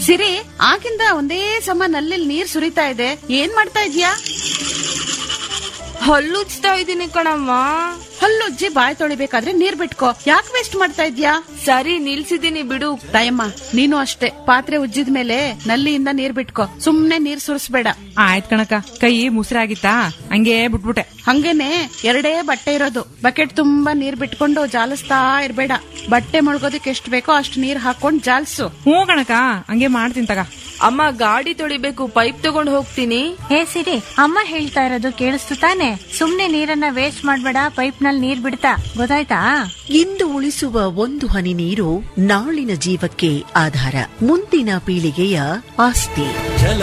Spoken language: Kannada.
ಸಿರಿ ಆಗಿಂದ ಒಂದೇ ಸಮ ನಲ್ಲಿ ನೀರ್ ಸುರಿತಾ ಇದೆ ಏನ್ ಮಾಡ್ತಾ ಇದ್ಯಾ ಹಲ್ಲುಜ್ತಾ ಇದೀನಿ ಕಣಮ್ಮ ಹಲ್ಲುಜ್ಜಿ ಬಾಯ್ ತೊಳಿಬೇಕಾದ್ರೆ ನೀರ್ ಬಿಟ್ಕೋ ಯಾಕೆ ವೇಸ್ಟ್ ಮಾಡ್ತಾ ಇದ್ಯಾ ಸರಿ ನಿಲ್ಸಿದೀನಿ ಬಿಡು ತಾಯಮ್ಮ ನೀನು ಅಷ್ಟೇ ಪಾತ್ರೆ ಉಜ್ಜಿದ ಮೇಲೆ ನಲ್ಲಿಯಿಂದ ನೀರ್ ಬಿಟ್ಕೋ ಸುಮ್ನೆ ನೀರ್ ಸುರಿಸ್ಬೇಡ ಆಯ್ತ್ ಕಣಕ ಕೈ ಮುಸ್ರಾಗಿತ್ತಾ ಹಂಗೆ ಬಿಟ್ಬಿಟ್ಟೆ ಹಂಗೇನೆ ಎರಡೇ ಬಟ್ಟೆ ಇರೋದು ಬಕೆಟ್ ತುಂಬಾ ನೀರ್ ಬಿಟ್ಕೊಂಡು ಜಾಲಿಸ್ತಾ ಇರ್ಬೇಡ ಬಟ್ಟೆ ಮುಳುಗೋದಕ್ಕೆ ಎಷ್ಟ್ ಬೇಕೋ ಅಷ್ಟು ನೀರ್ ಹಾಕೊಂಡ್ ಜಾಲ್ಸು ಹ್ಞೂ ಕಣಕ ಹಂಗೆ ಮಾಡ್ತೀನಿ ತಗ ಅಮ್ಮ ಗಾಡಿ ತೊಳಿಬೇಕು ಪೈಪ್ ತಗೊಂಡ್ ಹೋಗ್ತೀನಿ ಹೇ ಸಿರಿ ಅಮ್ಮ ಹೇಳ್ತಾ ಇರೋದು ಕೇಳಿಸ್ತು ತಾನೆ ಸುಮ್ನೆ ನೀರನ್ನ ವೇಸ್ಟ್ ಮಾಡ್ಬೇಡ ಪೈಪ್ ನಲ್ಲಿ ನೀರ್ ಬಿಡ್ತಾ ಗೊತ್ತಾಯ್ತಾ ಇಂದು ಉಳಿಸುವ ಒಂದು ಹನಿ ನೀರು ನಾಳಿನ ಜೀವಕ್ಕೆ ಆಧಾರ ಮುಂದಿನ ಪೀಳಿಗೆಯ ಆಸ್ತಿ ಜಲ